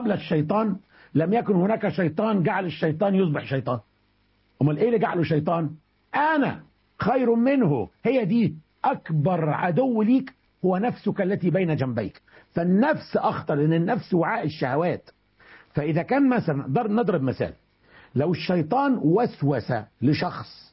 قبل الشيطان لم يكن هناك شيطان جعل الشيطان يصبح شيطان امال ايه اللي جعله شيطان انا خير منه هي دي اكبر عدو ليك هو نفسك التي بين جنبيك فالنفس اخطر لان النفس وعاء الشهوات فاذا كان مثلا نضرب مثال لو الشيطان وسوس لشخص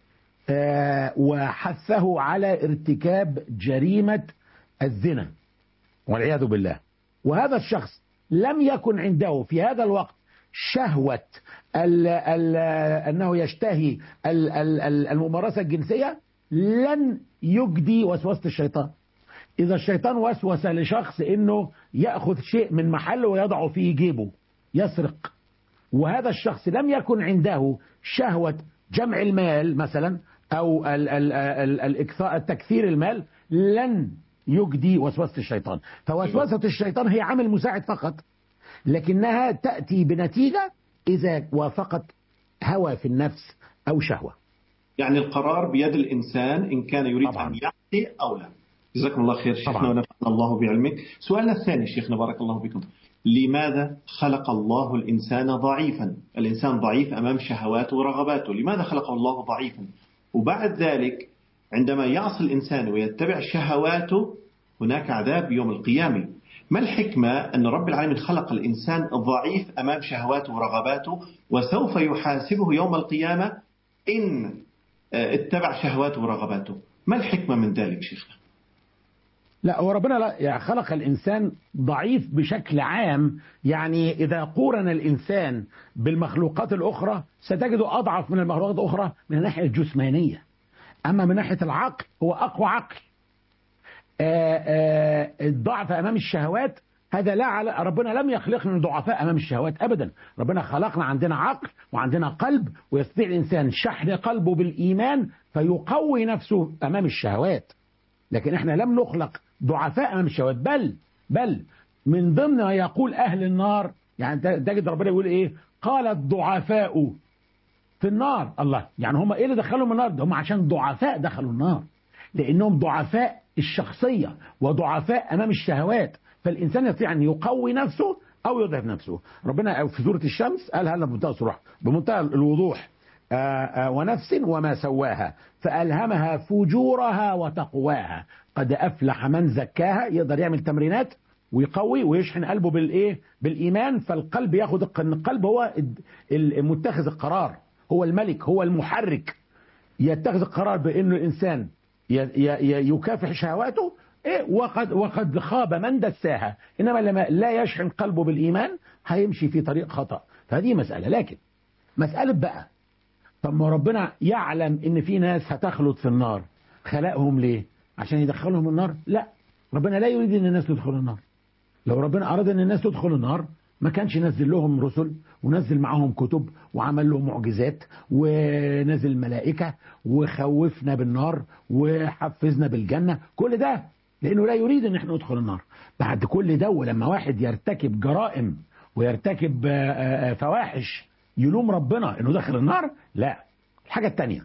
آه وحثه على ارتكاب جريمة الزنا والعياذ بالله وهذا الشخص لم يكن عنده في هذا الوقت شهوة ال ال أنه يشتهي ال ال الممارسة الجنسية لن يجدي وسوسة الشيطان إذا الشيطان وسوس لشخص أنه يأخذ شيء من محله ويضعه في جيبه يسرق وهذا الشخص لم يكن عنده شهوة جمع المال مثلا أو ال ال ال التكثير المال لن يجدي وسوسة الشيطان فوسوسة الشيطان هي عمل مساعد فقط لكنها تأتي بنتيجة إذا وافقت هوى في النفس أو شهوة يعني القرار بيد الإنسان إن كان يريد طبعاً. أن يعطي أو لا جزاكم الله خير شيخنا طبعاً. ونفعنا الله بعلمك سؤالنا الثاني شيخنا بارك الله بكم لماذا خلق الله الإنسان ضعيفا الإنسان ضعيف أمام شهواته ورغباته لماذا خلقه الله ضعيفا وبعد ذلك عندما يعصي الإنسان ويتبع شهواته هناك عذاب يوم القيامة ما الحكمة أن رب العالمين خلق الإنسان ضعيف أمام شهواته ورغباته وسوف يحاسبه يوم القيامة إن آه، اتبع شهواته ورغباته ما الحكمة من ذلك شيخنا لا هو ربنا لا يعني خلق الإنسان ضعيف بشكل عام يعني إذا قورن الإنسان بالمخلوقات الأخرى ستجده أضعف من المخلوقات الأخرى من الناحية الجسمانية أما من ناحية العقل هو أقوى عقل آه، آه، الضعف أمام الشهوات هذا لا على ربنا لم يخلقنا ضعفاء أمام الشهوات أبدا ربنا خلقنا عندنا عقل وعندنا قلب ويستطيع الإنسان شحن قلبه بالإيمان فيقوي نفسه أمام الشهوات لكن احنا لم نخلق ضعفاء امام الشهوات بل بل من ضمن ما يقول اهل النار يعني تجد ربنا يقول ايه قال الضعفاء في النار الله يعني هم ايه اللي دخلهم النار ده هم عشان ضعفاء دخلوا النار لانهم ضعفاء الشخصيه وضعفاء امام الشهوات فالانسان يستطيع ان يقوي نفسه او يضعف نفسه ربنا في سوره الشمس قالها لنا بمنتهى الصراحه بمنتهى الوضوح آه، آه، ونفس وما سواها فألهمها فجورها وتقواها قد أفلح من زكاها يقدر يعمل تمرينات ويقوي ويشحن قلبه بالايه بالايمان فالقلب ياخد الق- إن القلب هو الد- ال- متخذ القرار هو الملك هو المحرك يتخذ القرار بانه الانسان ي- ي- ي- يكافح شهواته إيه وقد وقد خاب من دساها انما لما لا يشحن قلبه بالايمان هيمشي في طريق خطا فهذه مساله لكن مساله بقى طب ما ربنا يعلم ان في ناس هتخلد في النار خلقهم ليه عشان يدخلهم النار لا ربنا لا يريد ان الناس تدخل النار لو ربنا اراد ان الناس تدخل النار ما كانش ينزل لهم رسل ونزل معاهم كتب وعمل لهم معجزات ونزل ملائكة وخوفنا بالنار وحفزنا بالجنة كل ده لأنه لا يريد أن احنا ندخل النار بعد كل ده ولما واحد يرتكب جرائم ويرتكب آه، آه، فواحش يلوم ربنا أنه دخل النار لا الحاجة التانية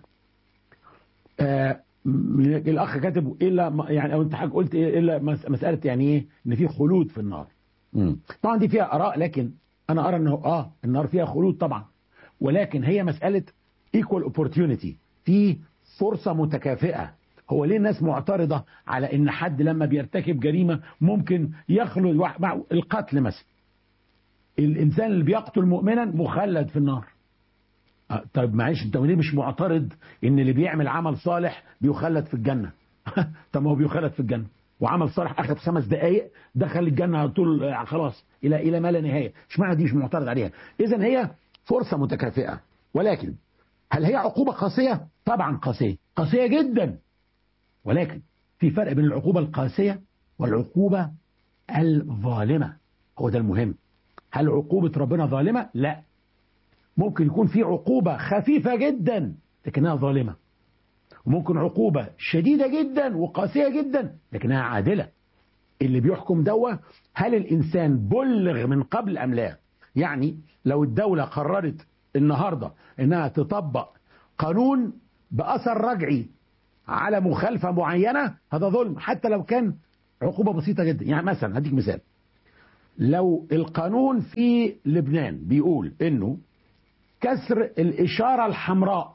آه، م- الاخ كاتب الا ما- يعني او انت حاجه قلت إيه الا مس- مساله يعني ايه ان في خلود في النار مم. طبعا دي فيها اراء لكن انا ارى انه اه النار فيها خلود طبعا ولكن هي مساله ايكوال اوبورتيونيتي في فرصه متكافئه هو ليه الناس معترضه على ان حد لما بيرتكب جريمه ممكن يخلد واحد- مع القتل مثلا الانسان اللي بيقتل مؤمنا مخلد في النار آه، طيب معلش انت ليه مش معترض ان اللي بيعمل عمل صالح بيخلد في الجنه طب ما هو بيخلد في الجنه وعمل صالح اخذ خمس دقائق دخل الجنه على طول آه، خلاص الى الى ما لا نهايه اشمعنى دي مش معترض عليها اذا هي فرصه متكافئه ولكن هل هي عقوبه قاسيه طبعا قاسيه قاسيه جدا ولكن في فرق بين العقوبه القاسيه والعقوبه الظالمه هو ده المهم هل عقوبه ربنا ظالمه لا ممكن يكون في عقوبة خفيفة جدا لكنها ظالمة وممكن عقوبة شديدة جدا وقاسية جدا لكنها عادلة اللي بيحكم دوا هل الإنسان بلغ من قبل أم لا يعني لو الدولة قررت النهاردة إنها تطبق قانون بأثر رجعي على مخالفة معينة هذا ظلم حتى لو كان عقوبة بسيطة جدا يعني مثلا هديك مثال لو القانون في لبنان بيقول انه كسر الاشاره الحمراء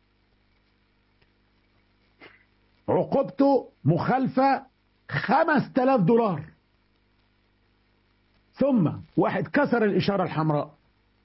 عقوبته مخالفه 5000 دولار ثم واحد كسر الاشاره الحمراء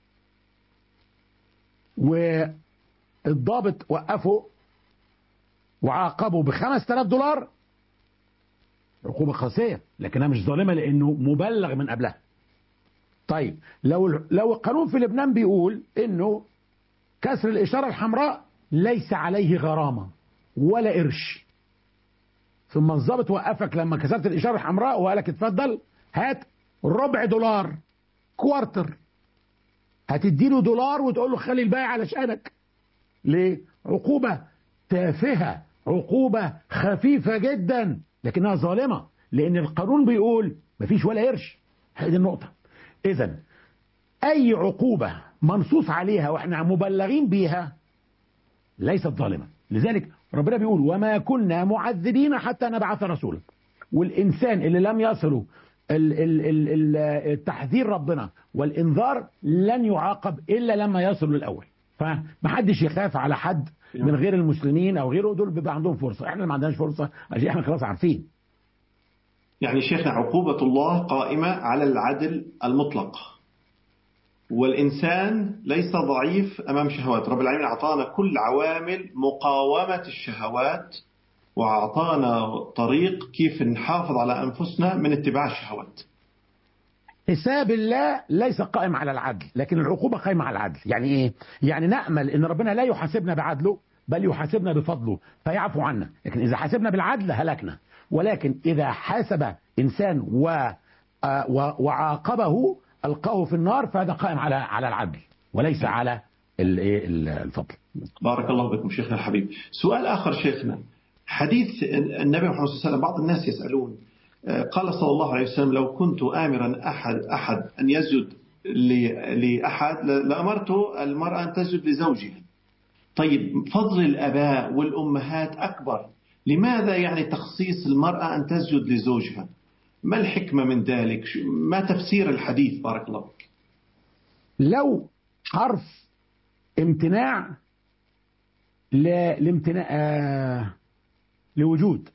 والضابط وقفه وعاقبه ب 5000 دولار عقوبة قاسية لكنها مش ظالمة لأنه مبلغ من قبلها طيب لو لو القانون في لبنان بيقول انه كسر الاشاره الحمراء ليس عليه غرامه ولا قرش ثم الضابط وقفك لما كسرت الاشاره الحمراء وقال لك اتفضل هات ربع دولار كوارتر هتديله دولار وتقول له خلي الباقي علشانك ليه عقوبه تافهه عقوبه خفيفه جدا لكنها ظالمه لان القانون بيقول مفيش ولا قرش هذه النقطه اذا اي عقوبه منصوص عليها واحنا مبلغين بيها ليست ظالمه لذلك ربنا بيقول وما كنا معذبين حتى نبعث رسولا والانسان اللي لم يصله التحذير ربنا والانذار لن يعاقب الا لما يصل الاول فمحدش يخاف على حد من غير المسلمين او غيره دول بيبقى عندهم فرصه احنا ما عندناش فرصه عشان احنا خلاص عارفين يعني شيخنا عقوبة الله قائمة على العدل المطلق والإنسان ليس ضعيف أمام شهوات رب العالمين أعطانا كل عوامل مقاومة الشهوات وأعطانا طريق كيف نحافظ على أنفسنا من اتباع الشهوات حساب الله ليس قائم على العدل لكن العقوبة قائمة على العدل يعني إيه؟ يعني نأمل إن ربنا لا يحاسبنا بعدله بل يحاسبنا بفضله فيعفو عنا لكن إذا حاسبنا بالعدل هلكنا ولكن إذا حاسب إنسان و وعاقبه ألقاه في النار فهذا قائم على على العدل وليس على الفضل بارك الله بكم شيخنا الحبيب سؤال آخر شيخنا حديث النبي محمد صلى الله عليه وسلم بعض الناس يسألون قال صلى الله عليه وسلم لو كنت آمرا أحد أحد أن يسجد لأحد لأمرت المرأة أن تسجد لزوجها طيب فضل الآباء والأمهات أكبر لماذا يعني تخصيص المرأة أن تسجد لزوجها ما الحكمة من ذلك ما تفسير الحديث بارك الله فيك لو حرف امتناع لامتناع آه لوجود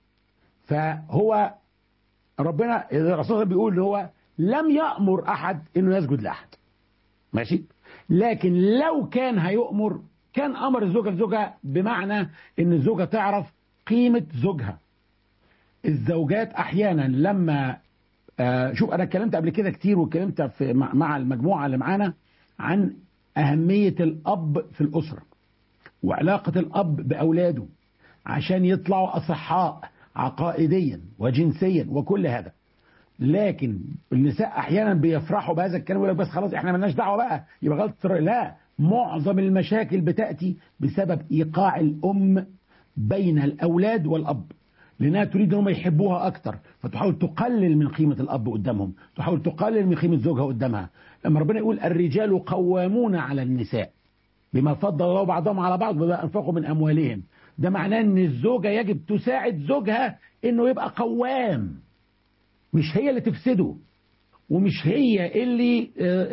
فهو ربنا الرسول بيقول هو لم يأمر أحد إنه يسجد لأحد ماشي لكن لو كان هيؤمر كان أمر الزوجة لزوجها بمعنى إن الزوجة تعرف قيمة زوجها الزوجات أحيانا لما آه شوف أنا اتكلمت قبل كده كتير واتكلمت في مع المجموعة اللي معانا عن أهمية الأب في الأسرة وعلاقة الأب بأولاده عشان يطلعوا أصحاء عقائديا وجنسيا وكل هذا لكن النساء احيانا بيفرحوا بهذا الكلام ويقول لك بس خلاص احنا مالناش دعوه بقى يبقى غلط لا معظم المشاكل بتاتي بسبب ايقاع الام بين الاولاد والاب لانها تريد انهم يحبوها اكتر فتحاول تقلل من قيمه الاب قدامهم تحاول تقلل من قيمه زوجها قدامها لما ربنا يقول الرجال قوامون على النساء بما فضل الله بعضهم على بعض وبما انفقوا من اموالهم ده معناه ان الزوجه يجب تساعد زوجها انه يبقى قوام مش هي اللي تفسده ومش هي اللي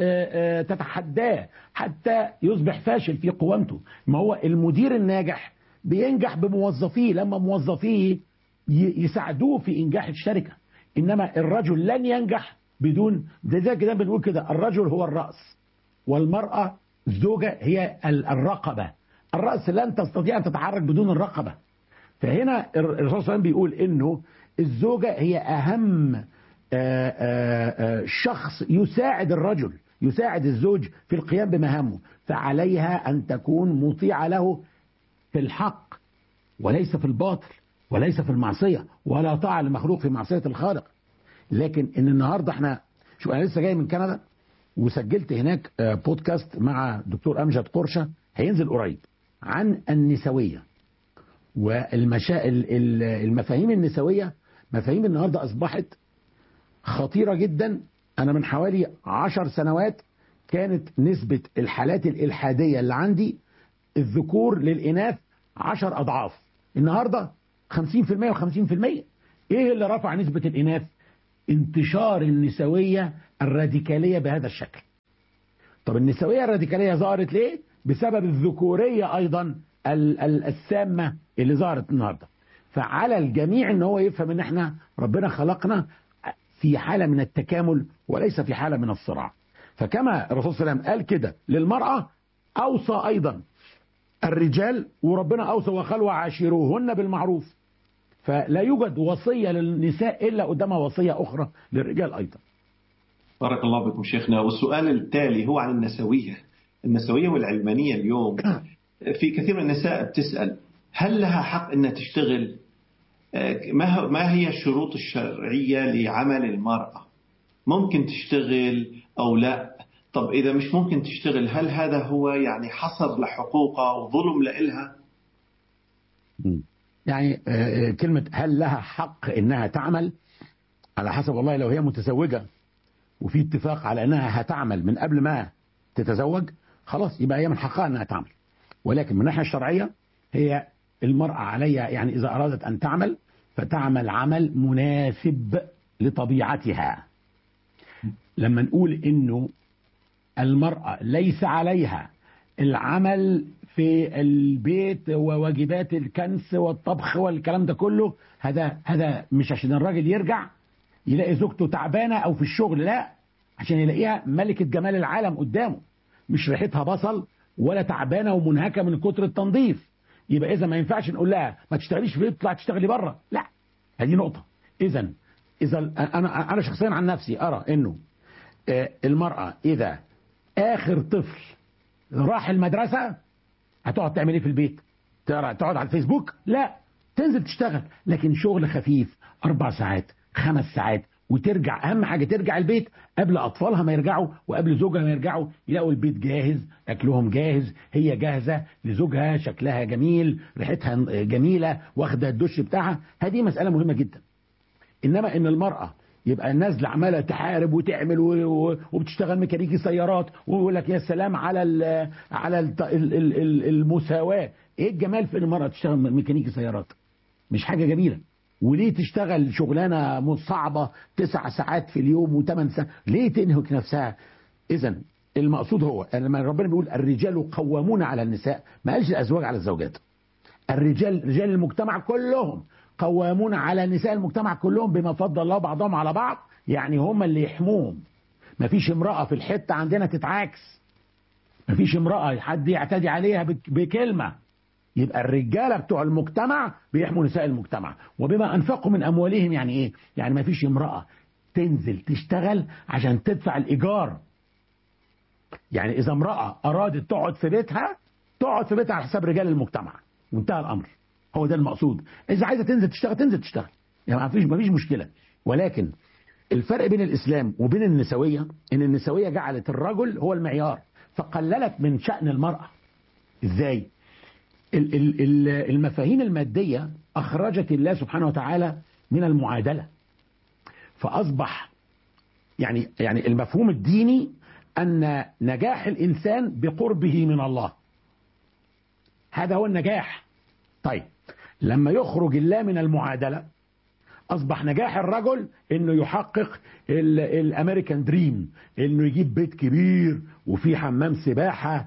تتحداه حتى يصبح فاشل في قوامته ما هو المدير الناجح بينجح بموظفيه لما موظفيه يساعدوه في انجاح الشركه انما الرجل لن ينجح بدون زي كده بنقول كده الرجل هو الراس والمراه الزوجه هي الرقبه الراس لن تستطيع ان تتحرك بدون الرقبه فهنا الرسول صلى الله عليه وسلم بيقول انه الزوجه هي اهم آآ آآ شخص يساعد الرجل يساعد الزوج في القيام بمهامه فعليها أن تكون مطيعة له في الحق وليس في الباطل وليس في المعصية ولا طاعة لمخلوق في معصية الخالق لكن ان النهاردة احنا شو انا لسه جاي من كندا وسجلت هناك بودكاست مع دكتور امجد قرشة هينزل قريب عن النسوية والمشا المفاهيم النسوية مفاهيم النهاردة أصبحت خطيرة جدا أنا من حوالي عشر سنوات كانت نسبة الحالات الإلحادية اللي عندي الذكور للإناث عشر أضعاف النهاردة 50% و50% إيه اللي رفع نسبة الإناث انتشار النسوية الراديكالية بهذا الشكل طب النسوية الراديكالية ظهرت ليه بسبب الذكورية أيضا السامة اللي ظهرت النهاردة فعلى الجميع ان هو يفهم ان احنا ربنا خلقنا في حالة من التكامل وليس في حالة من الصراع فكما الرسول صلى الله عليه وسلم قال كده للمرأة أوصى أيضا الرجال وربنا أوصى وقال وعاشروهن بالمعروف فلا يوجد وصية للنساء إلا قدامها وصية أخرى للرجال أيضا بارك الله بكم شيخنا والسؤال التالي هو عن النسوية النسوية والعلمانية اليوم في كثير من النساء بتسأل هل لها حق أنها تشتغل ما هي الشروط الشرعية لعمل المرأة ممكن تشتغل أو لا طب إذا مش ممكن تشتغل هل هذا هو يعني حصر لحقوقها وظلم لإلها يعني كلمة هل لها حق إنها تعمل على حسب والله لو هي متزوجة وفي اتفاق على إنها هتعمل من قبل ما تتزوج خلاص يبقى هي من حقها إنها تعمل ولكن من الناحية الشرعية هي المرأة عليها يعني إذا أرادت أن تعمل فتعمل عمل مناسب لطبيعتها لما نقول إنه المرأة ليس عليها العمل في البيت وواجبات الكنس والطبخ والكلام ده كله هذا هذا مش عشان الراجل يرجع يلاقي زوجته تعبانة أو في الشغل لا عشان يلاقيها ملكة جمال العالم قدامه مش ريحتها بصل ولا تعبانة ومنهكة من كتر التنظيف يبقى إذا ما ينفعش نقول لها ما تشتغليش في البيت تطلع تشتغلي بره لا هذه نقطة إذا إذا أنا أنا شخصيا عن نفسي أرى إنه المرأة إذا آخر طفل راح المدرسة هتقعد تعمل إيه في البيت؟ تقعد على الفيسبوك؟ لا تنزل تشتغل لكن شغل خفيف أربع ساعات خمس ساعات وترجع أهم حاجة ترجع البيت قبل أطفالها ما يرجعوا وقبل زوجها ما يرجعوا يلاقوا البيت جاهز أكلهم جاهز هي جاهزة لزوجها شكلها جميل ريحتها جميلة واخدة الدش بتاعها هذه مسألة مهمة جدا إنما إن المرأة يبقى الناس عماله تحارب وتعمل وبتشتغل ميكانيكي سيارات ويقول لك يا سلام على ال على ال المساواه ايه الجمال في ان المراه تشتغل ميكانيكي سيارات مش حاجه جميله وليه تشتغل شغلانه صعبه تسع ساعات في اليوم وثمان ساعات ليه تنهك نفسها اذا المقصود هو لما ربنا بيقول الرجال قوامون على النساء ما قالش الازواج على الزوجات الرجال رجال المجتمع كلهم قوامون على نساء المجتمع كلهم بما فضل الله بعضهم على بعض يعني هم اللي يحموهم مفيش امرأة في الحتة عندنا تتعاكس مفيش امرأة حد يعتدي عليها بكلمة يبقى الرجالة بتوع المجتمع بيحموا نساء المجتمع وبما أنفقوا من أموالهم يعني إيه يعني مفيش امرأة تنزل تشتغل عشان تدفع الإيجار يعني إذا امرأة أرادت تقعد في بيتها تقعد في بيتها على حساب رجال المجتمع وانتهى الأمر هو ده المقصود إذا عايزة تنزل تشتغل تنزل تشتغل يعني ما فيش ما فيش مشكلة ولكن الفرق بين الإسلام وبين النسوية إن النسوية جعلت الرجل هو المعيار فقللت من شأن المرأة إزاي المفاهيم المادية أخرجت الله سبحانه وتعالى من المعادلة فأصبح يعني يعني المفهوم الديني أن نجاح الإنسان بقربه من الله هذا هو النجاح طيب لما يخرج الله من المعادلة أصبح نجاح الرجل إنه يحقق الأمريكان دريم إنه يجيب بيت كبير وفيه حمام سباحة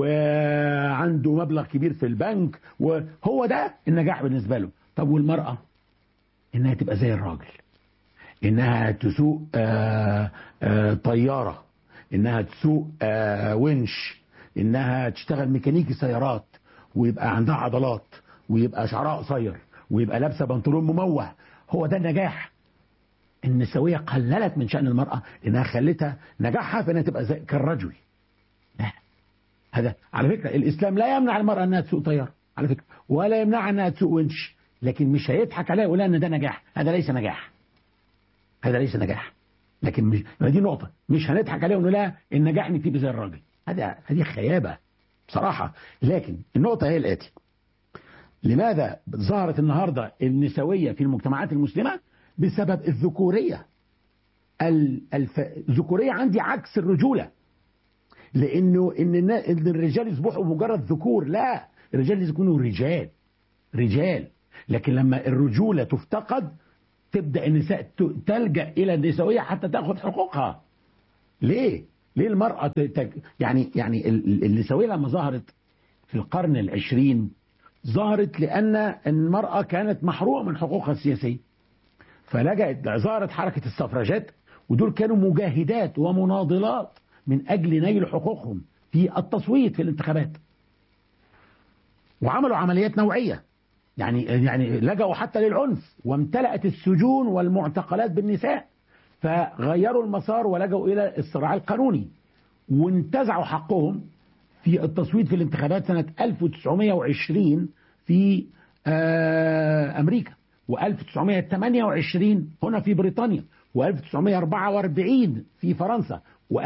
وعنده مبلغ كبير في البنك وهو ده النجاح بالنسبة له طب والمرأة إنها تبقى زي الراجل إنها تسوق آآ آآ طيارة إنها تسوق ونش إنها تشتغل ميكانيكي سيارات ويبقى عندها عضلات ويبقى شعرها قصير ويبقى لابسه بنطلون مموه هو ده النجاح النسويه قللت من شان المراه انها خلتها نجاحها في انها تبقى زي كالرجل لا هذا على فكره الاسلام لا يمنع المراه انها تسوق طياره على فكره ولا يمنعها انها تسوق ونش لكن مش هيضحك عليها ويقول ان ده نجاح هذا ليس نجاح هذا ليس نجاح لكن مش دي نقطه مش هنضحك عليها ونقول لها النجاح انك تبقى زي الراجل هذا هذه خيابه بصراحه لكن النقطه هي الاتي لماذا ظهرت النهاردة النسوية في المجتمعات المسلمة بسبب الذكورية الف... الذكورية عندي عكس الرجولة لأنه إن, إن الرجال يصبحوا مجرد ذكور لا الرجال لازم يكونوا رجال رجال لكن لما الرجولة تفتقد تبدأ النساء تلجأ إلى النسوية حتى تأخذ حقوقها ليه ليه المرأة تج... يعني يعني النسوية لما ظهرت في القرن العشرين ظهرت لأن المرأة كانت محرومة من حقوقها السياسية فلجأت ظهرت حركة السفراجات ودول كانوا مجاهدات ومناضلات من أجل نيل حقوقهم في التصويت في الانتخابات وعملوا عمليات نوعية يعني يعني لجأوا حتى للعنف وامتلأت السجون والمعتقلات بالنساء فغيروا المسار ولجأوا إلى الصراع القانوني وانتزعوا حقهم في التصويت في الانتخابات سنة 1920 في أمريكا و1928 هنا في بريطانيا و1944 في فرنسا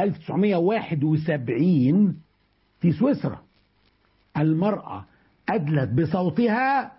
و1971 في سويسرا المرأة أدلت بصوتها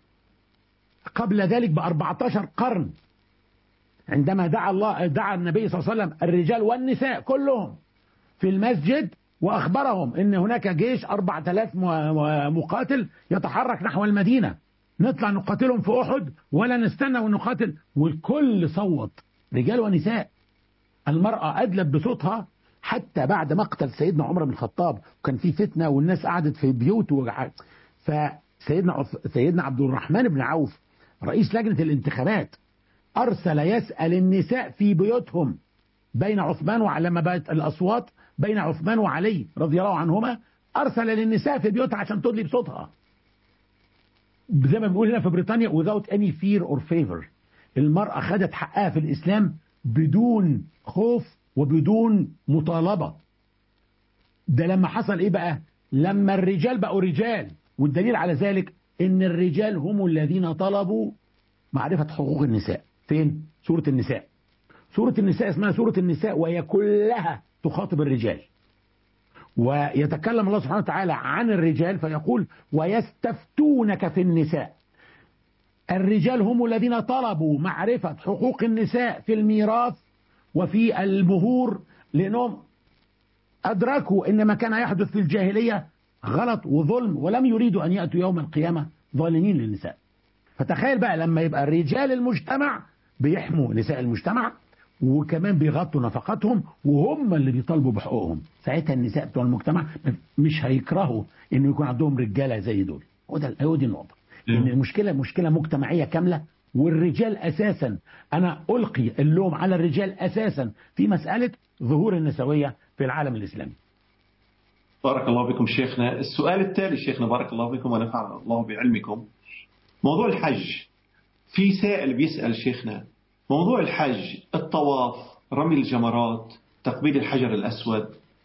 قبل ذلك ب 14 قرن عندما دعا الله دعا النبي صلى الله عليه وسلم الرجال والنساء كلهم في المسجد وأخبرهم أن هناك جيش 4000 مقاتل يتحرك نحو المدينة نطلع نقاتلهم في أحد ولا نستنى ونقاتل والكل صوت رجال ونساء المرأة أدلت بصوتها حتى بعد مقتل سيدنا عمر بن الخطاب وكان في فتنة والناس قعدت في بيوت وجع... فسيدنا سيدنا عبد الرحمن بن عوف رئيس لجنة الانتخابات أرسل يسأل النساء في بيوتهم بين عثمان ولما بقت الأصوات بين عثمان وعلي رضي الله عنهما أرسل للنساء في بيوتها عشان تدلي بصوتها زي ما بنقول هنا في بريطانيا without any fear or favor المرأة خدت حقها في الإسلام بدون خوف وبدون مطالبة ده لما حصل إيه بقى لما الرجال بقوا رجال والدليل على ذلك إن الرجال هم الذين طلبوا معرفة حقوق النساء فين سورة النساء سورة النساء اسمها سورة النساء وهي كلها تخاطب الرجال ويتكلم الله سبحانه وتعالى عن الرجال فيقول ويستفتونك في النساء الرجال هم الذين طلبوا معرفة حقوق النساء في الميراث وفي المهور لأنهم أدركوا أن ما كان يحدث في الجاهلية غلط وظلم ولم يريدوا أن يأتوا يوم القيامة ظالمين للنساء فتخيل بقى لما يبقى رجال المجتمع بيحموا نساء المجتمع وكمان بيغطوا نفقاتهم وهم اللي بيطالبوا بحقوقهم ساعتها النساء بتوع المجتمع مش هيكرهوا انه يكون عندهم رجاله زي دول وده هو دي النقطه ان المشكله مشكله مجتمعيه كامله والرجال اساسا انا القي اللوم على الرجال اساسا في مساله ظهور النسويه في العالم الاسلامي بارك الله بكم شيخنا السؤال التالي شيخنا بارك الله بكم ونفع الله بعلمكم موضوع الحج في سائل بيسأل شيخنا موضوع الحج الطواف رمي الجمرات تقبيل الحجر الأسود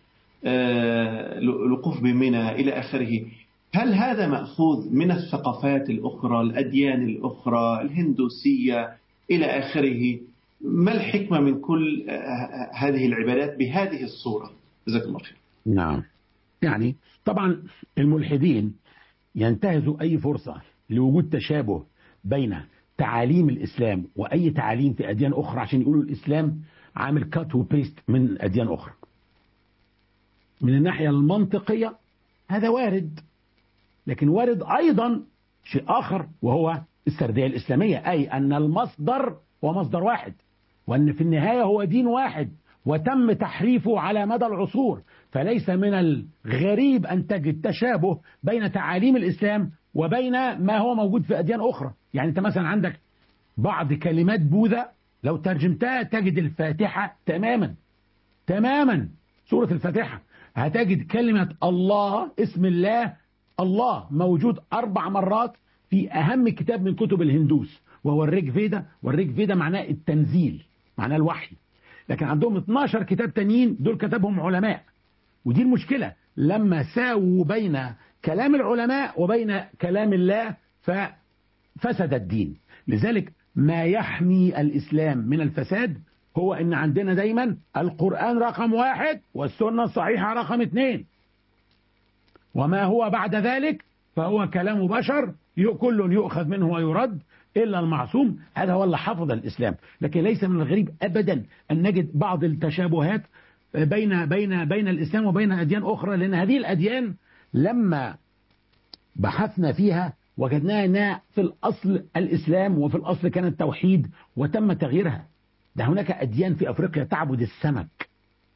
الوقوف بمنى إلى آخره هل هذا مأخوذ من الثقافات الأخرى الأديان الأخرى الهندوسية إلى آخره ما الحكمة من كل هذه العبادات بهذه الصورة جزاك الله خير نعم يعني طبعا الملحدين ينتهزوا أي فرصة لوجود تشابه بين تعاليم الإسلام وأي تعاليم في أديان أخرى عشان يقولوا الإسلام عامل كات وبيست من أديان أخرى من الناحية المنطقية هذا وارد لكن وارد أيضا شيء آخر وهو السردية الإسلامية أي أن المصدر هو مصدر واحد وأن في النهاية هو دين واحد وتم تحريفه على مدى العصور فليس من الغريب أن تجد تشابه بين تعاليم الإسلام وبين ما هو موجود في أديان أخرى يعني أنت مثلا عندك بعض كلمات بوذا لو ترجمتها تجد الفاتحة تماما تماما سورة الفاتحة هتجد كلمة الله اسم الله الله موجود أربع مرات في أهم كتاب من كتب الهندوس وهو الريج فيدا والريج فيدا معناه التنزيل معناه الوحي لكن عندهم 12 كتاب تانيين دول كتبهم علماء ودي المشكلة لما ساووا بين كلام العلماء وبين كلام الله ففسد الدين لذلك ما يحمي الإسلام من الفساد هو ان عندنا دايما القرآن رقم واحد والسنة الصحيحة رقم اثنين وما هو بعد ذلك فهو كلام بشر كل يؤخذ منه ويرد إلا المعصوم هذا هو اللي حفظ الإسلام لكن ليس من الغريب أبدا أن نجد بعض التشابهات بين بين بين الإسلام وبين أديان أخرى لأن هذه الأديان لما بحثنا فيها وجدناها أنها في الأصل الإسلام وفي الأصل كان التوحيد وتم تغييرها ده هناك أديان في أفريقيا تعبد السمك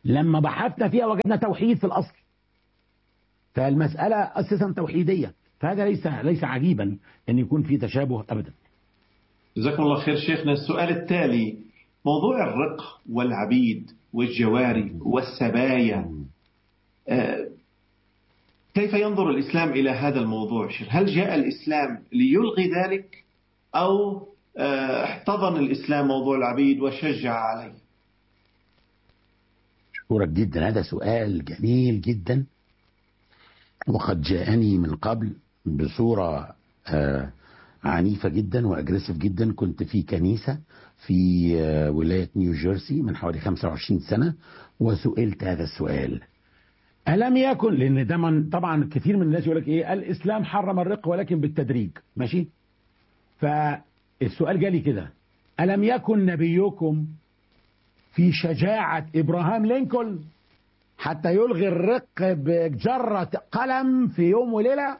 لما بحثنا فيها وجدنا توحيد في الأصل فالمسألة أساسا توحيدية فهذا ليس ليس عجيبا أن يكون في تشابه أبدا جزاكم الله خير شيخنا السؤال التالي موضوع الرق والعبيد والجواري والسبايا آه، كيف ينظر الإسلام إلى هذا الموضوع شيخ هل جاء الإسلام ليلغي ذلك أو آه، احتضن الإسلام موضوع العبيد وشجع عليه أشكرك جدا هذا سؤال جميل جدا وقد جاءني من قبل بصورة آه، عنيفة جدا وأجريسيف جدا كنت في كنيسة في آه، ولاية نيوجيرسي من حوالي 25 سنة وسئلت هذا السؤال ألم يكن لأن ده من طبعا كثير من الناس يقول لك إيه الإسلام حرم الرق ولكن بالتدريج ماشي فالسؤال جالي كده ألم يكن نبيكم في شجاعة إبراهام لينكولن حتى يلغي الرق بجرة قلم في يوم وليلة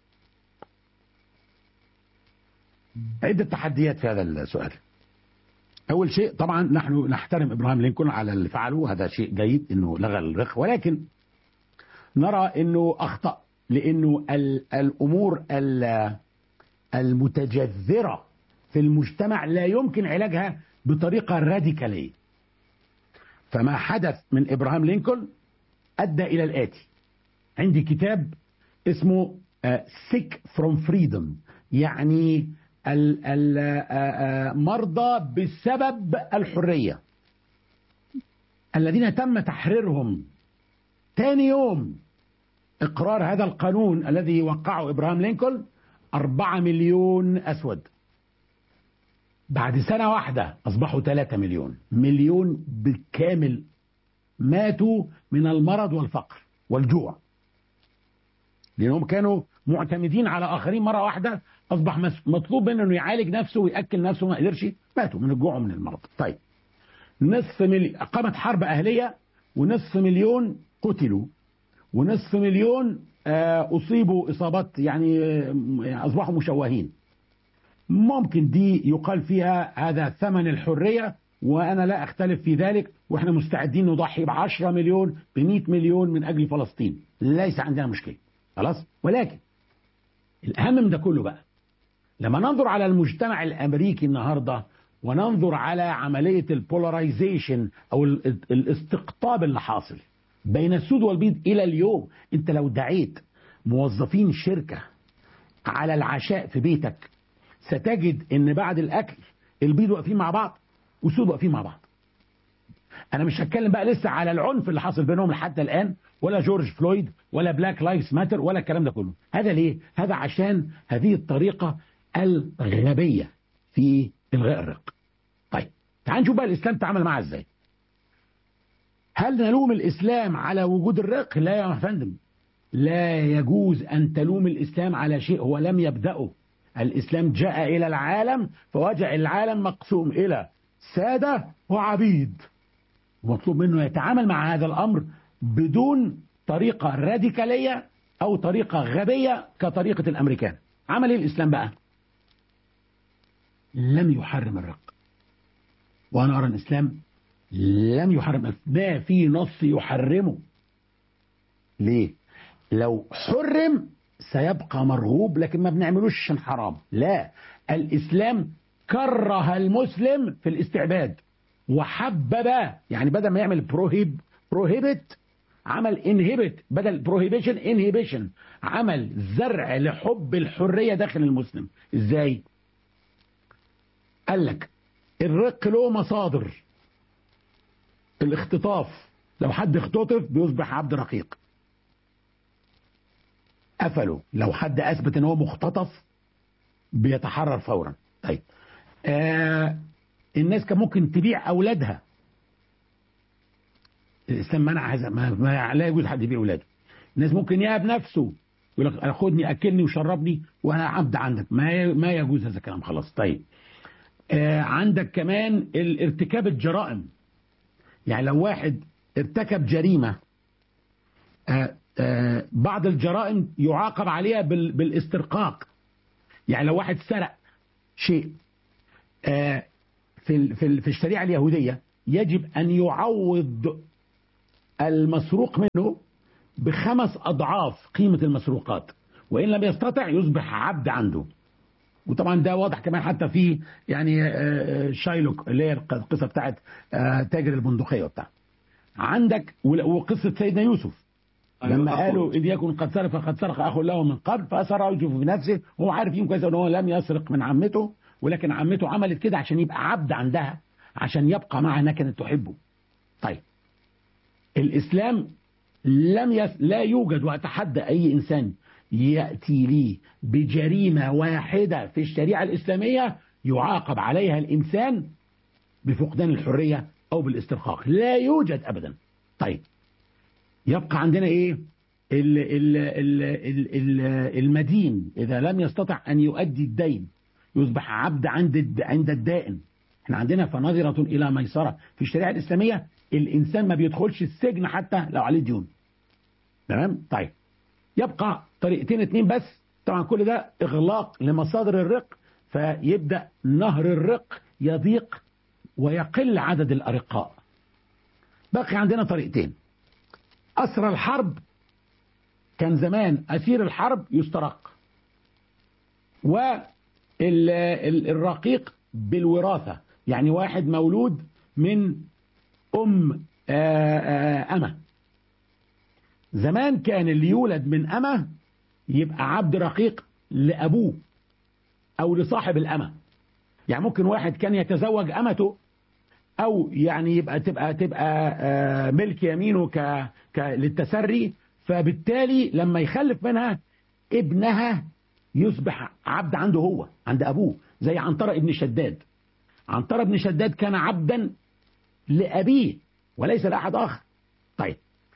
عدة تحديات في هذا السؤال أول شيء طبعا نحن نحترم إبراهام لينكولن على اللي فعله هذا شيء جيد أنه لغى الرق ولكن نرى أنه أخطأ لأنه ال- الأمور ال- المتجذرة في المجتمع لا يمكن علاجها بطريقة راديكالية فما حدث من إبراهام لينكولن أدى إلى الآتي عندي كتاب اسمه سيك فروم فريدم يعني ال- ال- آه، آه، مرضى بسبب الحرية الذين تم تحريرهم ثاني يوم إقرار هذا القانون الذي وقعه إبراهام لينكولن أربعة مليون أسود بعد سنة واحدة أصبحوا ثلاثة مليون مليون بالكامل ماتوا من المرض والفقر والجوع لأنهم كانوا معتمدين على آخرين مرة واحدة أصبح مس- مطلوب منه أنه يعالج نفسه ويأكل نفسه ما قدرش ماتوا من الجوع ومن المرض طيب نصف مليون قامت حرب أهلية ونصف مليون قتلوا ونصف مليون آه، أصيبوا إصابات يعني آه، أصبحوا مشوهين ممكن دي يقال فيها هذا ثمن الحرية وأنا لا أختلف في ذلك وإحنا مستعدين نضحي ب 10 مليون ب 100 مليون من أجل فلسطين ليس عندنا مشكلة خلاص ولكن الأهم من ده كله بقى لما ننظر على المجتمع الأمريكي النهاردة وننظر على عملية البولاريزيشن أو ال- ال- الاستقطاب اللي حاصل بين السود والبيض إلى اليوم أنت لو دعيت موظفين شركة على العشاء في بيتك ستجد ان بعد الاكل البيض واقفين مع بعض والسود واقفين مع بعض انا مش هتكلم بقى لسه على العنف اللي حاصل بينهم لحد الان ولا جورج فلويد ولا بلاك لايفز ماتر ولا الكلام ده كله هذا ليه هذا عشان هذه الطريقه الغبيه في الغاء الرق طيب تعال نشوف بقى الاسلام تعامل معها ازاي هل نلوم الاسلام على وجود الرق لا يا فندم لا يجوز ان تلوم الاسلام على شيء هو لم يبداه الإسلام جاء إلى العالم فوجع العالم مقسوم إلى سادة وعبيد ومطلوب منه يتعامل مع هذا الأمر بدون طريقة راديكالية أو طريقة غبية كطريقة الأمريكان عمل إيه الإسلام بقى لم يحرم الرق وأنا أرى أن الإسلام لم يحرم ما في نص يحرمه ليه لو حرم سيبقى مرغوب لكن ما بنعملوش عشان حرام لا الإسلام كره المسلم في الاستعباد وحبب يعني بدل ما يعمل بروهيب بروهيبت عمل انهبت بدل بروهيبيشن انهبيشن عمل زرع لحب الحرية داخل المسلم ازاي قال لك الرق له مصادر الاختطاف لو حد اختطف بيصبح عبد رقيق قفلوا لو حد اثبت ان هو مختطف بيتحرر فورا طيب آه الناس كان ممكن تبيع اولادها الاسلام منع هذا ما, ما لا يجوز حد يبيع اولاده الناس ممكن يهب نفسه يقول لك خدني اكلني وشربني وانا عبد عندك ما ما يجوز هذا الكلام خلاص طيب آه عندك كمان ارتكاب الجرائم يعني لو واحد ارتكب جريمه آه آه بعض الجرائم يعاقب عليها بالاسترقاق يعني لو واحد سرق شيء آه في في في الشريعه اليهوديه يجب ان يعوض المسروق منه بخمس أضعاف قيمة المسروقات وإن لم يستطع يصبح عبد عنده وطبعا ده واضح كمان حتى في يعني شايلوك اللي هي القصة بتاعت تاجر البندقية وبتاع عندك وقصة سيدنا يوسف لما قالوا إذ يكن قد سرق فقد سرق أخ له من قبل فأسر يوسف بنفسه وهو عارف يوم كويس أن هو لم يسرق من عمته ولكن عمته عملت كده عشان يبقى عبد عندها عشان يبقى معها انها كانت تحبه طيب الإسلام لم يس... لا يوجد وأتحدى أي إنسان يأتي لي بجريمة واحدة في الشريعة الإسلامية يعاقب عليها الإنسان بفقدان الحرية أو بالاسترقاق لا يوجد أبدا طيب يبقى عندنا إيه ال ال ال ال ال المدين إذا لم يستطع أن يؤدي الدين يصبح عبد عند عند الدائن احنا عندنا فنظرة إلى ميسرة في الشريعة الإسلامية الإنسان ما بيدخلش السجن حتى لو عليه ديون تمام طيب يبقى طريقتين اتنين بس طبعا كل ده إغلاق لمصادر الرق فيبدأ نهر الرق يضيق ويقل عدد الأرقاء بقي عندنا طريقتين أسر الحرب كان زمان أسير الحرب يسترق والرقيق بالوراثة يعني واحد مولود من أم أمة زمان كان اللي يولد من أمة يبقى عبد رقيق لأبوه أو لصاحب الأمة يعني ممكن واحد كان يتزوج أمته أو يعني يبقى تبقى تبقى ملك يمينه ك ك للتسري فبالتالي لما يخلف منها ابنها يصبح عبد عنده هو عند أبوه زي عنترة ابن شداد عنترة ابن شداد كان عبدا لأبيه وليس لأحد آخر طيب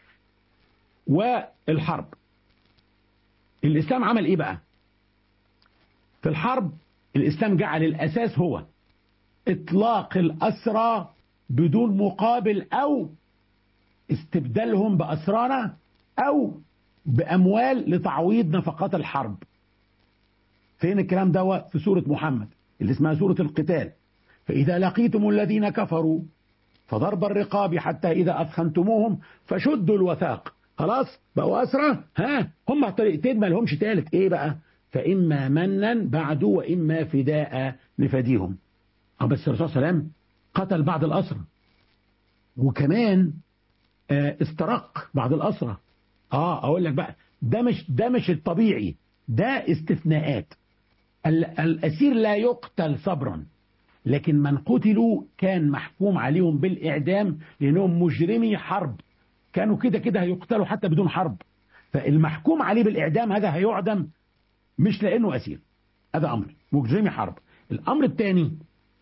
والحرب الإسلام عمل إيه بقى في الحرب الإسلام جعل الأساس هو إطلاق الأسرى بدون مقابل أو استبدالهم بأسرانا أو بأموال لتعويض نفقات الحرب فين الكلام ده في سورة محمد اللي اسمها سورة القتال فإذا لقيتم الذين كفروا فضرب الرقاب حتى إذا أثخنتموهم فشدوا الوثاق خلاص بقوا أسرى ها هم طريقتين ما لهمش تالت إيه بقى فإما منا بعد وإما فداء نفديهم أو بس الرسول صلى الله عليه وسلم قتل بعض الأسرى وكمان استرق بعض الأسرى اه اقول لك بقى ده مش ده مش الطبيعي ده استثناءات الأسير لا يقتل صبرا لكن من قتلوا كان محكوم عليهم بالإعدام لأنهم مجرمي حرب كانوا كده كده هيقتلوا حتى بدون حرب فالمحكوم عليه بالإعدام هذا هيعدم مش لأنه أسير هذا أمر مجرمي حرب الأمر الثاني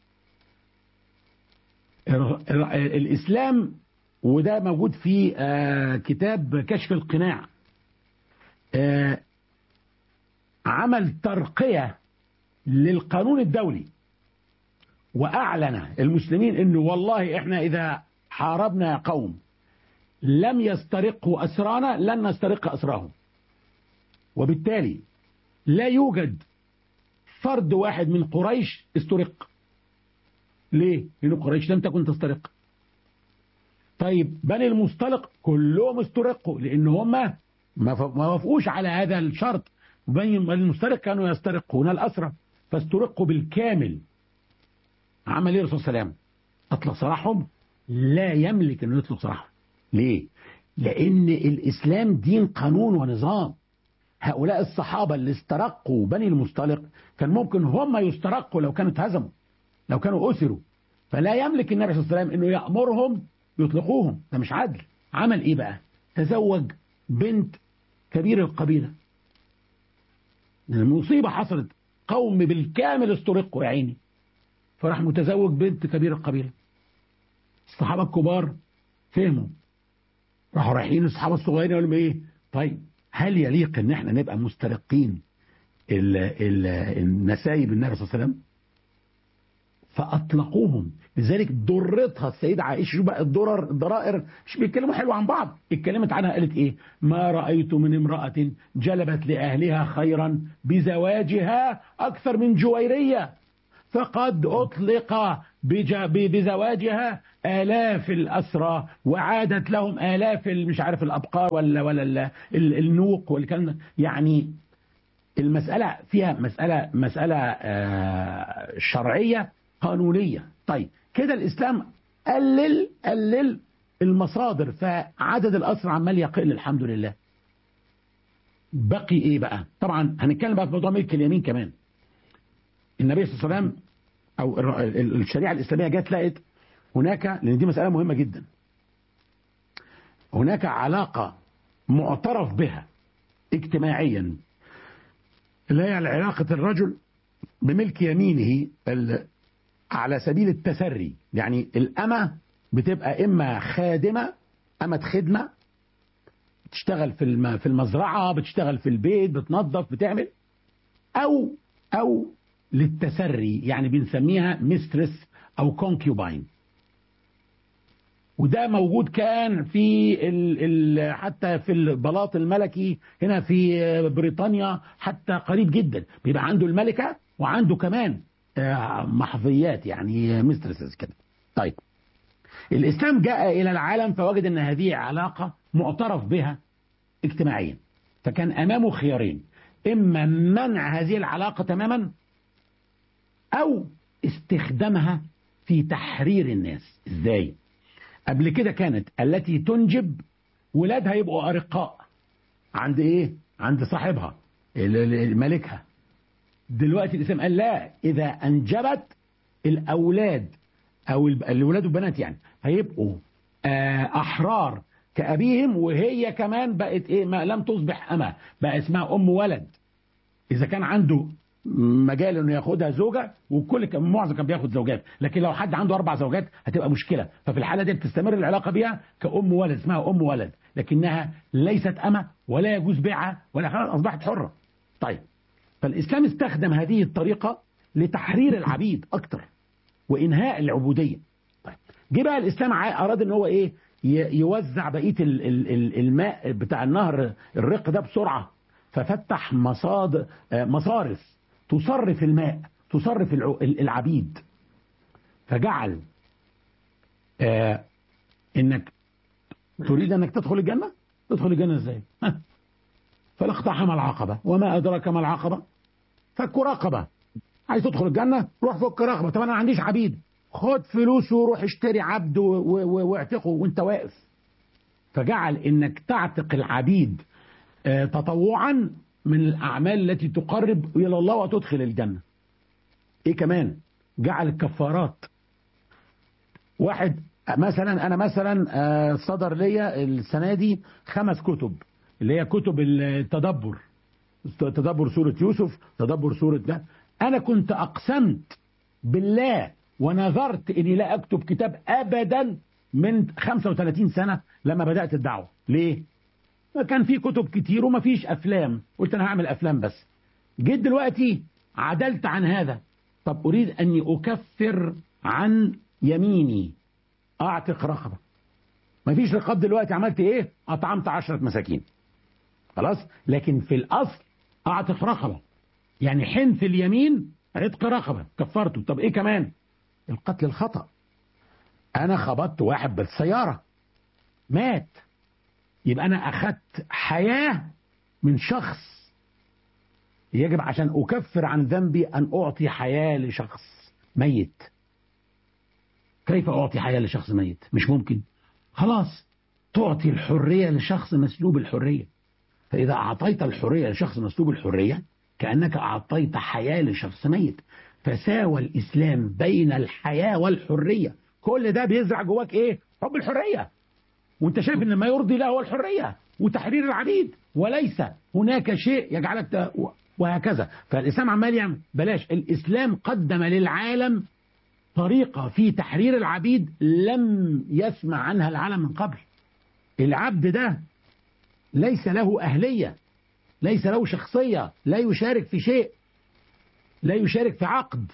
الإسلام وده موجود في كتاب كشف القناع عمل ترقية للقانون الدولي وأعلن المسلمين أنه والله إحنا إذا حاربنا قوم لم يسترقوا أسرانا لن نسترق أسراهم وبالتالي لا يوجد فرد واحد من قريش استرق ليه؟ لأن قريش لم تكن تسترق طيب بني المستلق كلهم استرقوا لأن هم ما وافقوش على هذا الشرط بني المسترق كانوا يسترقون الأسرى فاسترقوا بالكامل عمل ايه الرسول صلى الله عليه وسلم اطلق سراحهم لا يملك انه يطلق سراحهم ليه لان الاسلام دين قانون ونظام هؤلاء الصحابة اللي استرقوا بني المستلق كان ممكن هم يسترقوا لو كانوا اتهزموا لو كانوا أسروا فلا يملك النبي صلى الله عليه وسلم انه يأمرهم يطلقوهم ده مش عدل عمل ايه بقى تزوج بنت كبير القبيلة المصيبة حصلت قوم بالكامل استرقوا يا عيني فراح متزوج بنت كبير القبيلة الصحابة الكبار فهموا راحوا رايحين الصحابة الصغيرين يقولوا ايه طيب هل يليق ان احنا نبقى مسترقين النسايب النبي صلى الله عليه وسلم فأطلقوهم لذلك ضرتها السيدة عائشة شو بقى الضرر الضرائر مش بيتكلموا حلو عن بعض اتكلمت عنها قالت ايه ما رأيت من امرأة جلبت لأهلها خيرا بزواجها أكثر من جويرية فقد أطلق بزواجها آلاف الأسرى وعادت لهم آلاف مش عارف الأبقار ولا ولا النوق والكلام يعني المسألة فيها مسألة مسألة شرعية قانونية طيب كده الإسلام قلل قلل المصادر فعدد الأسرى عمال يقل الحمد لله بقي ايه بقى طبعا هنتكلم بقى في موضوع ملك اليمين كمان النبي صلى الله عليه وسلم او الشريعه الاسلاميه جت لقت هناك لان دي مساله مهمه جدا هناك علاقه معترف بها اجتماعيا اللي هي علاقه الرجل بملك يمينه على سبيل التسري يعني الأمة بتبقى إما خادمة أمة خدمة بتشتغل في في المزرعة بتشتغل في البيت بتنظف بتعمل أو أو للتسري يعني بنسميها ميسترس أو كونكيوباين وده موجود كان في ال ال حتى في البلاط الملكي هنا في بريطانيا حتى قريب جدا بيبقى عنده الملكة وعنده كمان محظيات يعني مسترسز كده طيب الإسلام جاء إلى العالم فوجد أن هذه علاقة معترف بها اجتماعيا فكان أمامه خيارين إما منع هذه العلاقة تماما أو استخدامها في تحرير الناس إزاي قبل كده كانت التي تنجب ولادها يبقوا أرقاء عند إيه عند صاحبها ملكها دلوقتي الإسلام قال لا إذا أنجبت الأولاد أو الولاد والبنات يعني هيبقوا أحرار كأبيهم وهي كمان بقت إيه ما لم تصبح أما بقى اسمها أم ولد إذا كان عنده مجال انه ياخدها زوجه وكل كان معظم كان بياخد زوجات لكن لو حد عنده اربع زوجات هتبقى مشكله ففي الحاله دي بتستمر العلاقه بيها كأم ولد اسمها ام ولد لكنها ليست أما ولا يجوز بيعها ولا خلاص اصبحت حره طيب فالإسلام استخدم هذه الطريقة لتحرير العبيد أكتر وإنهاء العبودية طيب جه بقى الإسلام أراد إن هو إيه يوزع بقية الماء بتاع النهر الرق ده بسرعة ففتح مصاد مصارف تصرف الماء تصرف العبيد فجعل آه انك تريد انك تدخل الجنة تدخل الجنة ازاي فلاقتحم العقبة وما أدراك ما العقبة فك رقبة عايز تدخل الجنة روح فك رقبة طب أنا ما عنديش عبيد خد فلوسه وروح اشتري عبد واعتقه وانت واقف فجعل انك تعتق العبيد اه تطوعا من الأعمال التي تقرب إلى الله وتدخل الجنة إيه كمان جعل الكفارات واحد مثلا أنا مثلا اه صدر ليا السنة دي خمس كتب اللي هي كتب التدبر تدبر سورة يوسف تدبر سورة ده أنا كنت أقسمت بالله ونذرت إني لا أكتب كتاب أبدا من 35 سنة لما بدأت الدعوة ليه؟ ما كان في كتب كتير وما فيش أفلام قلت أنا هعمل أفلام بس جيت دلوقتي عدلت عن هذا طب أريد أني أكفر عن يميني أعتق رقبة ما فيش رقاب دلوقتي عملت إيه أطعمت عشرة مساكين خلاص لكن في الأصل أعتق رقبة يعني حنث اليمين عتق رقبة كفرته طب إيه كمان القتل الخطأ أنا خبطت واحد بالسيارة مات يبقى أنا أخذت حياة من شخص يجب عشان أكفر عن ذنبي أن أعطي حياة لشخص ميت كيف أعطي حياة لشخص ميت مش ممكن خلاص تعطي الحرية لشخص مسلوب الحرية فإذا أعطيت الحرية لشخص مسلوب الحرية كأنك أعطيت حياة لشخص ميت فساوى الإسلام بين الحياة والحرية كل ده بيزرع جواك إيه حب الحرية وانت شايف ان ما يرضي الله هو الحرية وتحرير العبيد وليس هناك شيء يجعلك وهكذا فالإسلام عمال يعمل بلاش الإسلام قدم للعالم طريقة في تحرير العبيد لم يسمع عنها العالم من قبل العبد ده ليس له أهلية ليس له شخصية لا يشارك في شيء لا يشارك في عقد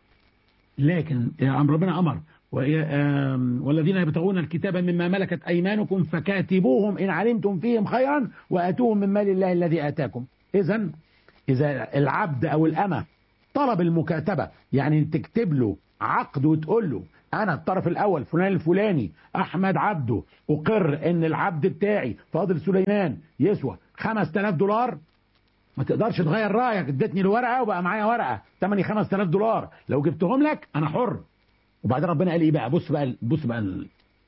لكن ربنا أمر والذين يبتغون الكتاب مما ملكت أيمانكم فكاتبوهم إن علمتم فيهم خيرا وآتوهم من مال الله الذي آتاكم إذا إذا العبد أو الأمة طلب المكاتبة يعني تكتب له عقد وتقول له انا الطرف الاول فلان الفلاني احمد عبده اقر ان العبد بتاعي فاضل سليمان يسوى 5000 دولار ما تقدرش تغير رايك اديتني الورقه وبقى معايا ورقه ثمني 5000 دولار لو جبتهم لك انا حر وبعدين ربنا قال ايه بقى بص بقى بص بقى ال...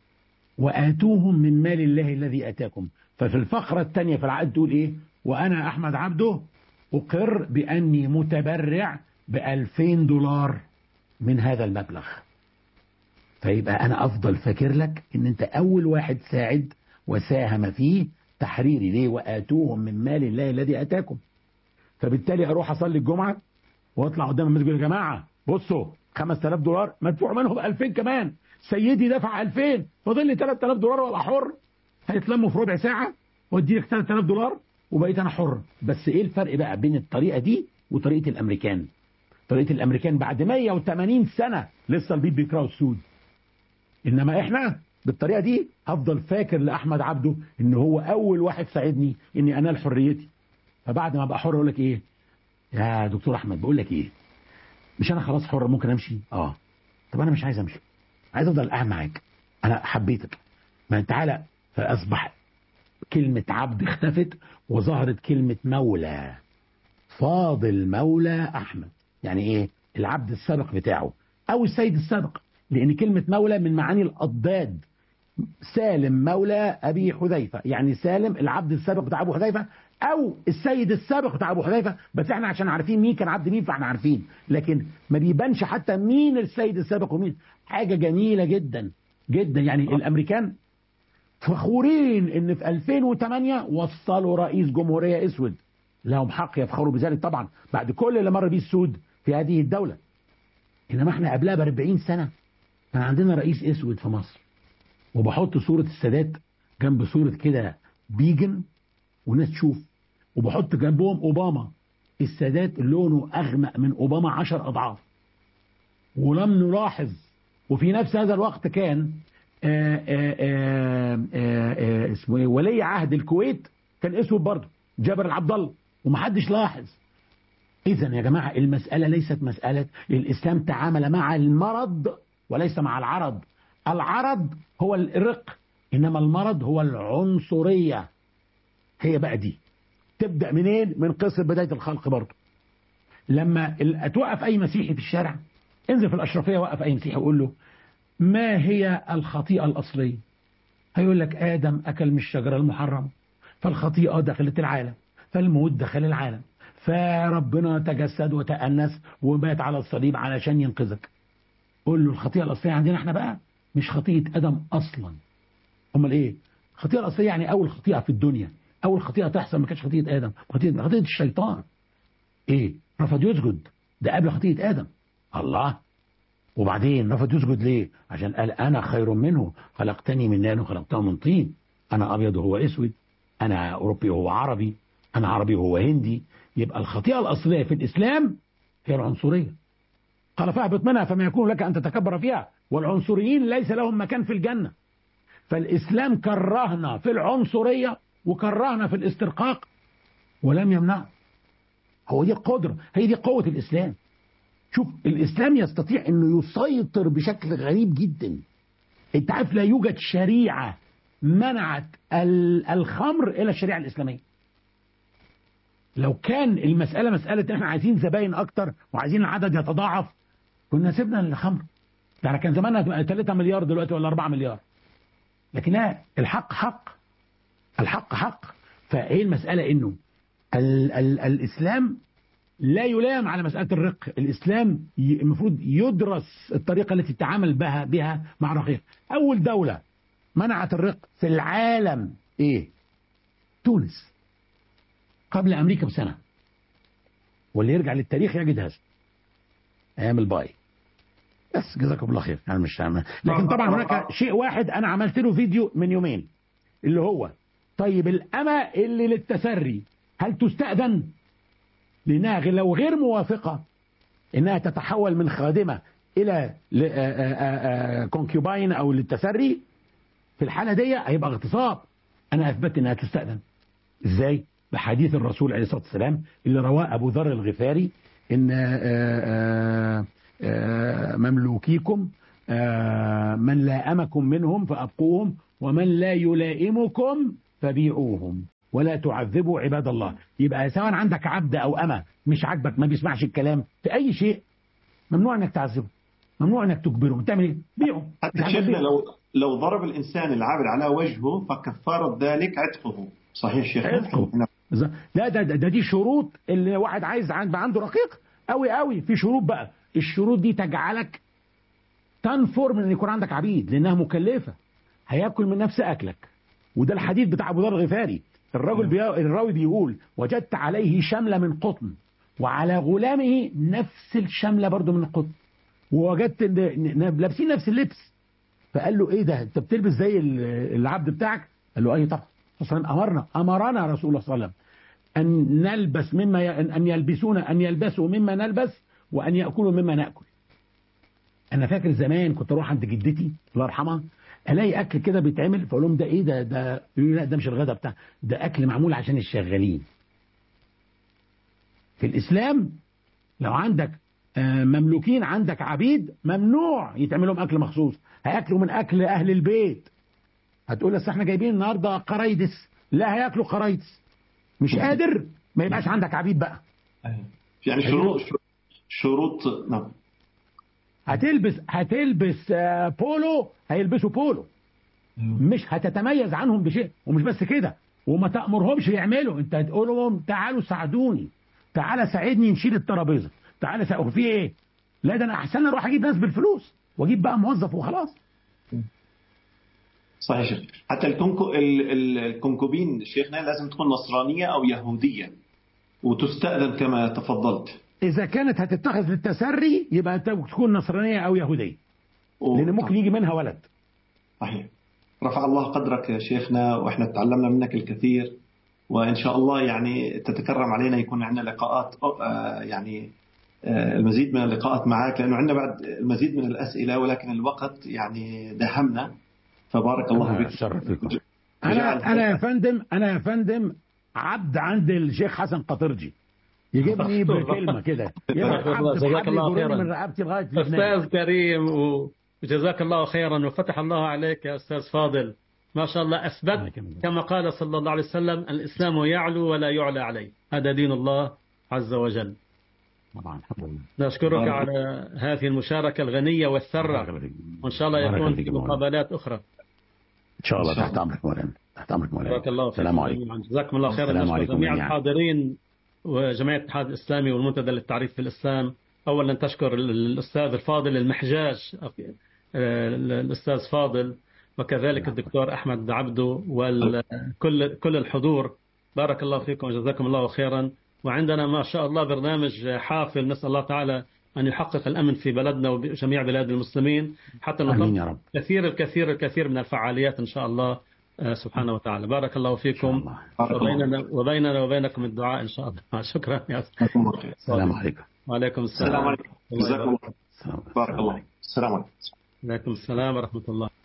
واتوهم من مال الله الذي اتاكم ففي الفقره الثانيه في العقد تقول ايه وانا احمد عبده اقر باني متبرع ب 2000 دولار من هذا المبلغ فيبقى انا افضل فاكر لك ان انت اول واحد ساعد وساهم في تحريري ليه واتوهم من مال الله الذي اتاكم فبالتالي اروح اصلي الجمعه واطلع قدام المسجد يا جماعه بصوا 5000 دولار مدفوع منهم 2000 كمان سيدي دفع 2000 فاضل لي 3000 دولار وابقى حر هيتلموا في ربع ساعه وادي لك 3000 دولار وبقيت انا حر بس ايه الفرق بقى بين الطريقه دي وطريقه الامريكان طريقه الامريكان بعد 180 سنه لسه البيض بيكرهوا السود انما احنا بالطريقه دي افضل فاكر لاحمد عبده ان هو اول واحد ساعدني اني انال حريتي فبعد ما ابقى حر اقول لك ايه يا دكتور احمد بقول لك ايه مش انا خلاص حر ممكن امشي اه طب انا مش عايز امشي عايز افضل قاعد معاك انا حبيتك ما تعالى فاصبح كلمة عبد اختفت وظهرت كلمة مولى فاضل مولى أحمد يعني إيه العبد السابق بتاعه أو السيد السابق لأن كلمة مولى من معاني الأضداد سالم مولى أبي حذيفة يعني سالم العبد السابق بتاع أبو حذيفة أو السيد السابق بتاع أبو حذيفة بس إحنا عشان عارفين مين كان عبد مين فإحنا عارفين لكن ما بيبانش حتى مين السيد السابق ومين حاجة جميلة جدا جدا يعني الأمريكان فخورين ان في 2008 وصلوا رئيس جمهورية اسود لهم حق يفخروا بذلك طبعا بعد كل اللي مر بيه السود في هذه الدولة انما احنا قبلها ب 40 سنة كان عندنا رئيس اسود في مصر وبحط صورة السادات جنب صورة كده بيجن والناس تشوف وبحط جنبهم اوباما السادات لونه اغمق من اوباما 10 اضعاف ولم نلاحظ وفي نفس هذا الوقت كان آآ آآ آآ اسمه ايه ولي عهد الكويت كان اسود برضه جابر العبد الله ومحدش لاحظ اذا يا جماعه المساله ليست مساله الاسلام تعامل مع المرض وليس مع العرض العرض هو الرق انما المرض هو العنصريه هي بقى دي تبدا منين من قصه بدايه الخلق برضه لما توقف اي مسيحي في الشارع انزل في الاشرفيه وقف اي مسيحي وقول له ما هي الخطيئة الأصلية هيقول لك آدم أكل من الشجرة المحرمة فالخطيئة دخلت العالم فالموت دخل العالم فربنا تجسد وتأنس ومات على الصليب علشان ينقذك قول له الخطيئة الأصلية عندنا احنا بقى مش خطيئة آدم أصلا أمال إيه الخطيئة الأصلية يعني أول خطيئة في الدنيا أول خطيئة تحصل ما كانتش خطيئة آدم خطيئة خطيئة الشيطان إيه رفض يسجد ده قبل خطيئة آدم الله وبعدين رفض يسجد ليه عشان قال انا خير منه خلقتني من نار وخلقته من طين انا ابيض وهو اسود انا اوروبي وهو عربي انا عربي وهو هندي يبقى الخطيئه الاصليه في الاسلام هي العنصريه قال فاهبط منها فما يكون لك ان تتكبر فيها والعنصريين ليس لهم مكان في الجنه فالاسلام كرهنا في العنصريه وكرهنا في الاسترقاق ولم يمنع هو دي القدره هي دي قوه الاسلام شوف الإسلام يستطيع أنه يسيطر بشكل غريب جدا انت عارف لا يوجد شريعة منعت الخمر إلى الشريعة الإسلامية لو كان المسألة مسألة احنا عايزين زباين أكتر وعايزين العدد يتضاعف كنا سيبنا الخمر يعني كان زمانها 3 مليار دلوقتي ولا 4 مليار لكن لا الحق حق الحق حق فايه المسألة انه ال ال الإسلام لا يلام على مسألة الرق الإسلام المفروض يدرس الطريقة التي تعامل بها بها مع رقيق أول دولة منعت الرق في العالم إيه تونس قبل أمريكا بسنة واللي يرجع للتاريخ يجد هذا أيام الباي بس جزاكم الله خير يعني مش عامل. لكن طبعا هناك شيء واحد أنا عملت له فيديو من يومين اللي هو طيب الأمة اللي للتسري هل تستأذن لأنها لو غير موافقة إنها تتحول من خادمة إلى كونكيوباين أو للتسري في الحالة دي هيبقى اغتصاب أنا أثبت إنها تستأذن إزاي؟ بحديث الرسول عليه الصلاة والسلام اللي رواه أبو ذر الغفاري إن آه، مملوكيكم آه، من لائمكم منهم فأبقوهم ومن لا يلائمكم فبيعوهم ولا تعذبوا عباد الله يبقى سواء عندك عبد أو أمة مش عاجبك ما بيسمعش الكلام في أي شيء ممنوع انك تعذبه ممنوع انك تجبره تعمل ايه بيعه حتى مش عاجبك شيخنا بيعه. لو لو ضرب الإنسان العابد على وجهه فكفارة ذلك عتقه صحيح شيخنا عتقه. لا ده, ده, ده دي شروط اللي واحد عايز عن- يبقى عنده رقيق قوي قوي في شروط بقى الشروط دي تجعلك تنفر من ان يكون عندك عبيد لانها مكلفه هياكل من نفس اكلك وده الحديث بتاع ابو ذر الغفاري الرجل بي... الراوي بيقول وجدت عليه شمله من قطن وعلى غلامه نفس الشمله برضو من القطن ووجدت ان إن- لابسين نفس اللبس فقال له ايه ده انت بتلبس زي ال- العبد بتاعك قال له اي طبعا صلى الله عليه وسلم امرنا امرنا رسول الله صلى الله عليه وسلم ان نلبس مما ي... ان يلبسون ان يلبسوا مما نلبس وان ياكلوا مما ناكل انا فاكر زمان كنت اروح عند جدتي الله يرحمها الاقي اكل كده بيتعمل فاقول لهم ده ايه ده ده يقولوا لا ده مش الغدا بتاع ده اكل معمول عشان الشغالين في الاسلام لو عندك آه، مملوكين عندك عبيد ممنوع يتعمل لهم اكل مخصوص هياكلوا من اكل اهل البيت هتقول اصل احنا جايبين النهارده قرايدس لا هياكلوا قرايدس مش قادر ما يبقاش عندك عبيد بقى يعني شروط شروط نعم هتلبس هتلبس آه، بولو هيلبسوا بولو مش هتتميز عنهم بشيء ومش بس كده وما تأمرهمش يعملوا انت هتقول لهم تعالوا ساعدوني تعالى ساعدني نشيل الترابيزه تعالى سا... في ايه لا ده انا احسن اروح اجيب ناس بالفلوس واجيب بقى موظف وخلاص صحيح شيخ حتى الكونكو ال- ال- الكونكوبين شيخنا لازم تكون نصرانية أو يهودية وتستأذن كما تفضلت اذا كانت هتتخذ للتسري يبقى انت تكون نصرانيه او يهوديه و- لان ممكن يجي منها ولد صحيح رفع الله قدرك يا شيخنا وإحنا تعلمنا منك الكثير وإن شاء الله يعني تتكرم علينا يكون عندنا لقاءات آه، يعني آه، المزيد من اللقاءات معك لأنه عندنا بعد المزيد من الأسئلة ولكن الوقت يعني دهمنا فبارك الله الله بك يشرف فيكم. وجعل انا انا يا فندم انا يا فندم عبد عند الشيخ حسن قطرجي يجيبني بكلمه كده يبقى عبد جزاك بحبل الله يجرني خيرا. من رقبتي لغايه لبنان. أستاذ كريم و- وجزاك الله خيرا وفتح الله عليك يا أستاذ فاضل ما شاء الله الله أثبت يكرمك. كما قال صلى الله عليه وسلم الإسلام يعلو ولا يعلى عليه هذا دين الله عز وجل طبعا الحمد لله نشكرك بارك على هذه المشاركة الغنية والثرة وإن شاء الله بارك يكون فيك في يا مولانا. مقابلات أخرى ان شاء الله إن شاء تحت امرك مولانا تحت امرك مولانا بارك الله فيكم السلام عليكم جميعا جزاكم الله خيرا السلام نشكر عليكم جميع جميعا. الحاضرين وجمعية الاتحاد الإسلامي والمنتدى للتعريف في الإسلام أولا تشكر الأستاذ الفاضل المحجاج آه، الأستاذ فاضل وكذلك الدكتور أحمد عبدو وكل كل الحضور بارك الله فيكم وجزاكم الله خيرا وعندنا ما شاء الله برنامج حافل نسأل الله تعالى أن يحقق الأمن في بلدنا وجميع بلاد المسلمين حتى امين نطلق يا رب كثير الكثير الكثير من الفعاليات إن شاء الله آه، سبحانه وتعالى بارك الله ان شاء فيكم الله بارك الله وبيننا وبيننا وبينكم الدعاء إن شاء الله شكرا يا أستاذ. جزاكم الله خير السلام عليكم وعليكم السلام السلام عليكم الله جزاكم الله يبارك. خير السلام بارك الله السلام عليكم عليكم السلام ورحمة الله